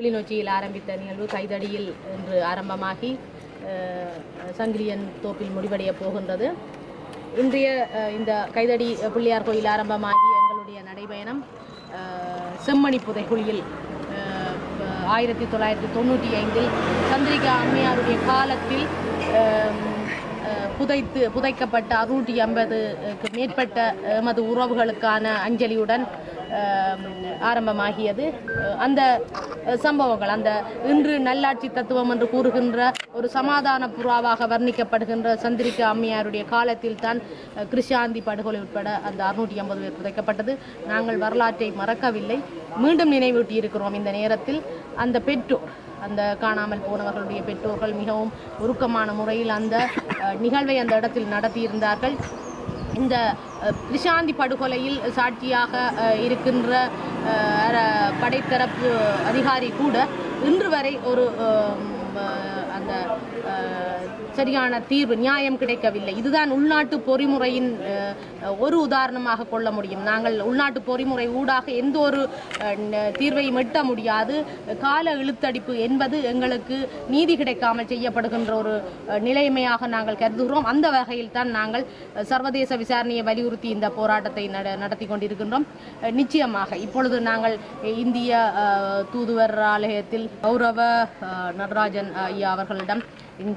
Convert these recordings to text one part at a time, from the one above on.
கிளிநொச்சியில் ஆரம்பித்த நிகழ்வு கைதடியில் இன்று ஆரம்பமாகி அஹ், சங்கிலியன் தோப்பில் முடிவடைய போகின்றது இன்றைய அஹ், இந்த கைதடி பிள்ளையார் கோயில் ஆரம்பமாகி எங்களுடைய நடைபயணம் அஹ், செம்மணி புதைகுழியில் அஹ், ஆயிரத்தி தொள்ளாயிரத்தி தொண்ணூற்றி ஐந்தில் சந்திரிகா அம்மையாருடைய காலத்தில் அஹ், அஹ், புதைத்து புதைக்கப்பட்ட அறுநூற்றி ஐம்பதுக்கு மேற்பட்ட எமது உறவுகளுக்கான அஞ்சலியுடன் அஹ், ஆரம்பமாகியது அஹ், அந்த அஹ், சம்பவங்கள் அந்த இன்று நல்லாட்சி தத்துவம் என்று கூறுகின்ற ஒரு சமாதான புறாவாக வர்ணிக்கப்படுகின்ற சந்திரிகா அம்மையாருடைய காலத்தில் தான் அஹ், கிருஷாந்தி படுகொலை உட்பட அந்த அறுநூற்றி ஐம்பது பேர் புதைக்கப்பட்டது நாங்கள் வரலாற்றை மறக்கவில்லை மீண்டும் நினைவூட்டி இருக்கிறோம் இந்த நேரத்தில் அந்த பெற்றோர் அந்த காணாமல் போனவர்களுடைய பெற்றோர்கள் மிகவும் உருக்கமான முறையில் அந்த அஹ், நிகழ்வை அந்த இடத்தில் நடத்தியிருந்தார்கள் இந்த அஹ், கிருஷாந்தி படுகொலையில் சாட்சியாக அஹ், இருக்கின்ற அஹ், அர- படைத்தரப்பு அதிகாரி கூட இன்று வரை ஒரு அஹ், அஹ், அந்த அஹ், சரியான தீர்வு நியாயம் கிடைக்கவில்லை இதுதான் உள்நாட்டு பொறிமுறையின் அஹ், ஒரு உதாரணமாக கொள்ள முடியும் நாங்கள் உள்நாட்டு பொறிமுறை ஊடாக எந்த ஒரு அஹ், ந- தீர்வையும் எட்ட முடியாது கால இழுத்தடிப்பு என்பது எங்களுக்கு நீதி கிடைக்காமல் செய்யப்படுகின்ற ஒரு அஹ், நிலைமையாக நாங்கள் கருதுகிறோம் அந்த வகையில் தான் நாங்கள் அஹ், சர்வதேச விசாரணையை வலியுறுத்தி இந்த போராட்டத்தை நட நடத்தி கொண்டிருக்கின்றோம் அஹ், நிச்சயமாக இப்பொழுது நாங்கள் இந்திய அஹ், தூதுவர் ஆலயத்தில் கௌரவ அஹ், நடராஜன் ஐயா அவர்களிடம் இந்த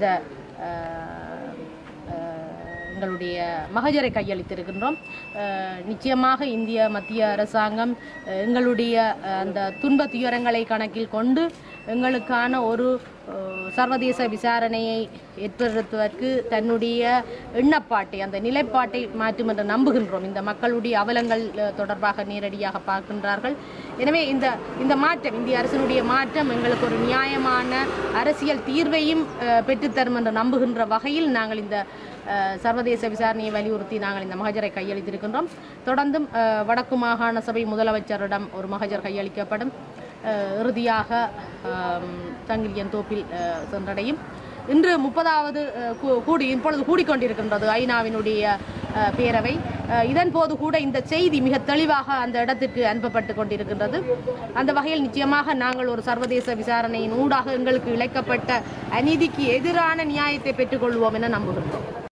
அஹ், அஹ், எங்களுடைய மகஜரை கையளித்திருக்கின்றோம் அஹ், நிச்சயமாக இந்திய மத்திய அரசாங்கம் அஹ், எங்களுடைய அஹ், அந்த துன்ப துயரங்களை கணக்கில் கொண்டு எங்களுக்கான ஒரு அஹ், சர்வதேச விசாரணையை ஏற்படுத்துவதற்கு தன்னுடைய எண்ணப்பாட்டை அந்த நிலைப்பாட்டை மாற்றும் என்று நம்புகின்றோம் இந்த மக்களுடைய அவலங்கள் அஹ், தொடர்பாக நேரடியாக பார்க்கின்றார்கள் எனவே இந்த இந்த மாற்றம் இந்திய அரசினுடைய மாற்றம் எங்களுக்கு ஒரு நியாயமான அரசியல் தீர்வையும் அஹ், பெற்றுத்தரும் என்று நம்புகின்ற வகையில் நாங்கள் இந்த அஹ், சர்வதேச விசாரணையை வலியுறுத்தி நாங்கள் இந்த மகஜரை கையளித்திருக்கின்றோம் தொடர்ந்தும் அஹ், வடக்கு மாகாண சபை முதலமைச்சரிடம் ஒரு மகஜர் கையளிக்கப்படும் அஹ், இறுதியாக ஆம், சங்கிலியன் தோப்பில் அஹ், சென்றடையும் இன்று முப்பதாவது அஹ், கூ- கூடி இப்பொழுது கூடிக்கொண்டிருக்கின்றது ஐநாவினுடைய அஹ், பேரவை அஹ், இதன் போது கூட இந்த செய்தி மிக தெளிவாக அந்த இடத்திற்கு அனுப்பப்பட்டு கொண்டிருக்கின்றது அந்த வகையில் நிச்சயமாக நாங்கள் ஒரு சர்வதேச விசாரணையின் ஊடாக எங்களுக்கு இழைக்கப்பட்ட அநீதிக்கு எதிரான நியாயத்தை பெற்றுக்கொள்வோம் என நம்புகின்றோம்